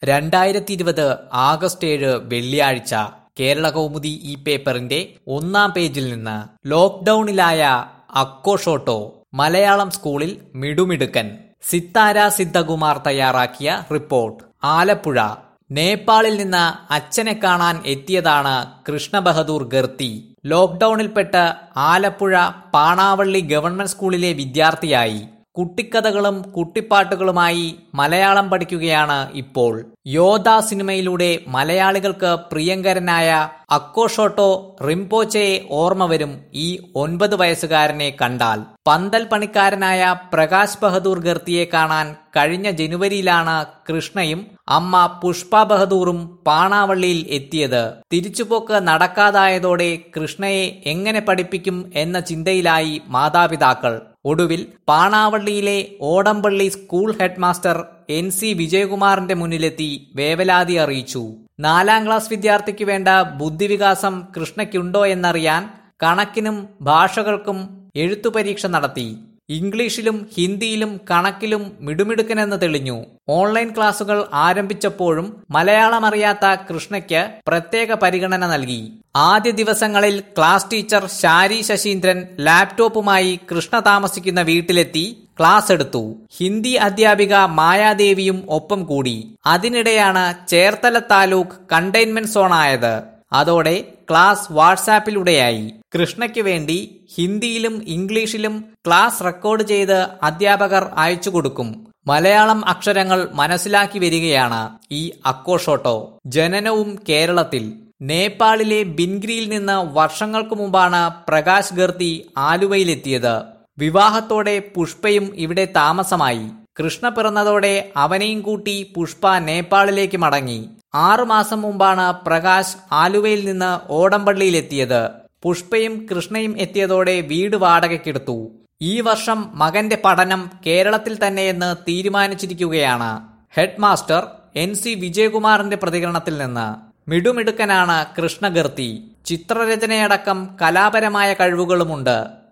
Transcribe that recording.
രണ്ടായിരത്തി ഇരുപത് ആഗസ്റ്റ് ഏഴ് വെള്ളിയാഴ്ച കേരള കൗമുദി ഈ പേപ്പറിന്റെ ഒന്നാം പേജിൽ നിന്ന് ലോക്ക്ഡൌണിലായ അക്കോഷോട്ടോ മലയാളം സ്കൂളിൽ മിടുമിടുക്കൻ സിത്താര സിദ്ധകുമാർ തയ്യാറാക്കിയ റിപ്പോർട്ട് ആലപ്പുഴ നേപ്പാളിൽ നിന്ന് അച്ഛനെ കാണാൻ എത്തിയതാണ് കൃഷ്ണ ബഹദൂർ ഗർത്തി ലോക്ക്ഡൌണിൽപ്പെട്ട് ആലപ്പുഴ പാണാവള്ളി ഗവൺമെന്റ് സ്കൂളിലെ വിദ്യാർത്ഥിയായി കുട്ടിക്കഥകളും കുട്ടിപ്പാട്ടുകളുമായി മലയാളം പഠിക്കുകയാണ് ഇപ്പോൾ യോധ സിനിമയിലൂടെ മലയാളികൾക്ക് പ്രിയങ്കരനായ അക്കോഷോട്ടോ റിംപോച്ചയെ ഓർമ്മ വരും ഈ ഒൻപത് വയസ്സുകാരനെ കണ്ടാൽ പന്തൽ പണിക്കാരനായ പ്രകാശ് ബഹദൂർ ഗർത്തിയെ കാണാൻ കഴിഞ്ഞ ജനുവരിയിലാണ് കൃഷ്ണയും അമ്മ പുഷ്പ ബഹദൂറും പാണാവള്ളിയിൽ എത്തിയത് തിരിച്ചുപോക്ക് നടക്കാതായതോടെ കൃഷ്ണയെ എങ്ങനെ പഠിപ്പിക്കും എന്ന ചിന്തയിലായി മാതാപിതാക്കൾ ഒടുവിൽ പാണാവള്ളിയിലെ Odampalli school headmaster N C വിജയകുമാറിന്റെ മുന്നിലെത്തി വേവലാതി അറിയിച്ചു നാലാം ക്ലാസ് വിദ്യാർത്ഥിക്ക് വേണ്ട ബുദ്ധിവികാസം കൃഷ്ണയ്ക്കുണ്ടോ എന്നറിയാൻ കണക്കിനും ഭാഷകൾക്കും എഴുത്തു പരീക്ഷ നടത്തി ഇംഗ്ലീഷിലും ഹിന്ദിയിലും കണക്കിലും മിടുമിടുക്കനെന്ന് തെളിഞ്ഞു ഓൺലൈൻ ക്ലാസുകൾ ആരംഭിച്ചപ്പോഴും മലയാളം അറിയാത്ത കൃഷ്ണയ്ക്ക് പ്രത്യേക പരിഗണന നൽകി ആദ്യ ദിവസങ്ങളിൽ ക്ലാസ് ടീച്ചർ ശാരി ശശീന്ദ്രൻ ലാപ്ടോപ്പുമായി കൃഷ്ണ താമസിക്കുന്ന വീട്ടിലെത്തി ക്ലാസ് എടുത്തു ഹിന്ദി അധ്യാപിക മായാദേവിയും ഒപ്പം കൂടി അതിനിടെയാണ് ചേർത്തല താലൂക്ക് കണ്ടെയ്ൻമെന്റ് സോണായത് അതോടെ ക്ലാസ് വാട്സാപ്പിലൂടെയായി കൃഷ്ണയ്ക്ക് വേണ്ടി ഹിന്ദിയിലും ഇംഗ്ലീഷിലും ക്ലാസ് റെക്കോർഡ് ചെയ്ത് അധ്യാപകർ അയച്ചു കൊടുക്കും മലയാളം അക്ഷരങ്ങൾ മനസ്സിലാക്കി വരികയാണ് ഈ അക്കോഷോട്ടോ ജനനവും കേരളത്തിൽ നേപ്പാളിലെ ബിൻഗ്രിയിൽ നിന്ന് വർഷങ്ങൾക്ക് മുമ്പാണ് പ്രകാശ് ഗർത്തി ആലുവയിലെത്തിയത് വിവാഹത്തോടെ പുഷ്പയും ഇവിടെ താമസമായി കൃഷ്ണ പിറന്നതോടെ അവനെയും കൂട്ടി പുഷ്പ നേപ്പാളിലേക്ക് മടങ്ങി ആറുമാസം മുമ്പാണ് പ്രകാശ് ആലുവയിൽ നിന്ന് ഓടമ്പള്ളിയിലെത്തിയത് പുഷ്പയും കൃഷ്ണയും എത്തിയതോടെ വീട് വാടകയ്ക്കെടുത്തു ഈ വർഷം മകന്റെ പഠനം കേരളത്തിൽ തന്നെയെന്ന് തീരുമാനിച്ചിരിക്കുകയാണ് ഹെഡ്മാസ്റ്റർ എൻ സി വിജയകുമാറിന്റെ പ്രതികരണത്തിൽ നിന്ന് മിടുമിടുക്കനാണ് കൃഷ്ണഗർത്തി ചിത്രരചനയടക്കം കലാപരമായ കഴിവുകളുമുണ്ട്